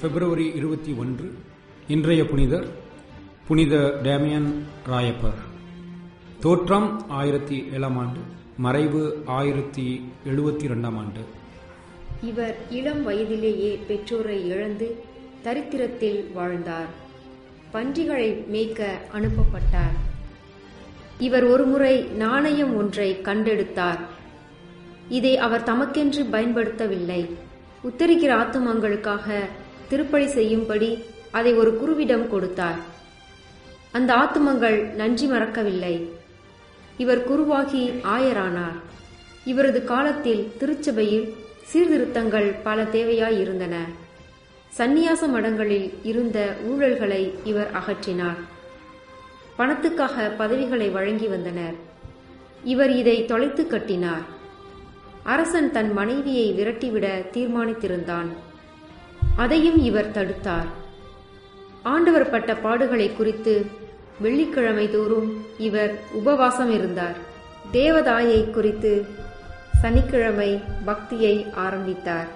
பிப்ரவரி இருபத்தி ஒன்று இன்றைய புனிதர் புனித டேமியன் ராயப்பர் தோற்றம் ஆயிரத்தி ஏழாம் ஆண்டு மறைவு ஆயிரத்தி எழுபத்தி ரெண்டாம் ஆண்டு இவர் இளம் வயதிலேயே பெற்றோரை இழந்து தரித்திரத்தில் வாழ்ந்தார் பன்றிகளை மேய்க்க அனுப்பப்பட்டார் இவர் ஒருமுறை நாணயம் ஒன்றை கண்டெடுத்தார் இதை அவர் தமக்கென்று பயன்படுத்தவில்லை உத்தரிக்கிற ஆத்துமங்களுக்காக திருப்பலி செய்யும்படி அதை ஒரு குருவிடம் கொடுத்தார் அந்த ஆத்துமங்கள் நன்றி மறக்கவில்லை இவர் குருவாகி ஆயரானார் இவரது காலத்தில் திருச்சபையில் சீர்திருத்தங்கள் பல தேவையாயிருந்தன சந்நியாச மடங்களில் இருந்த ஊழல்களை இவர் அகற்றினார் பணத்துக்காக பதவிகளை வழங்கி வந்தனர் இவர் இதை தொலைத்து கட்டினார் அரசன் தன் மனைவியை விரட்டிவிட தீர்மானித்திருந்தான் அதையும் இவர் தடுத்தார் ஆண்டவர் பட்ட பாடுகளை குறித்து வெள்ளிக்கிழமை தோறும் இவர் உபவாசம் இருந்தார் தேவதாயை குறித்து சனிக்கிழமை பக்தியை ஆரம்பித்தார்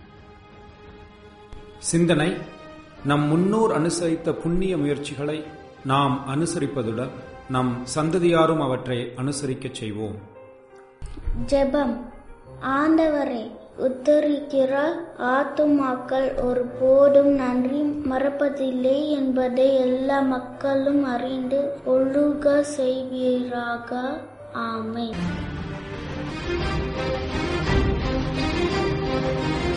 சிந்தனை நம் முன்னோர் அனுசரித்த புண்ணிய முயற்சிகளை நாம் அனுசரிப்பதுடன் நம் சந்ததியாரும் அவற்றை அனுசரிக்கச் செய்வோம் ஜெபம் ஆண்டவரை உத்தரிக்கிற ஆத்துமாக்கள் ஒரு போதும் நன்றி மறப்பதில்லை என்பதை எல்லா மக்களும் அறிந்து ஒழுக செய்வீராக ஆமென்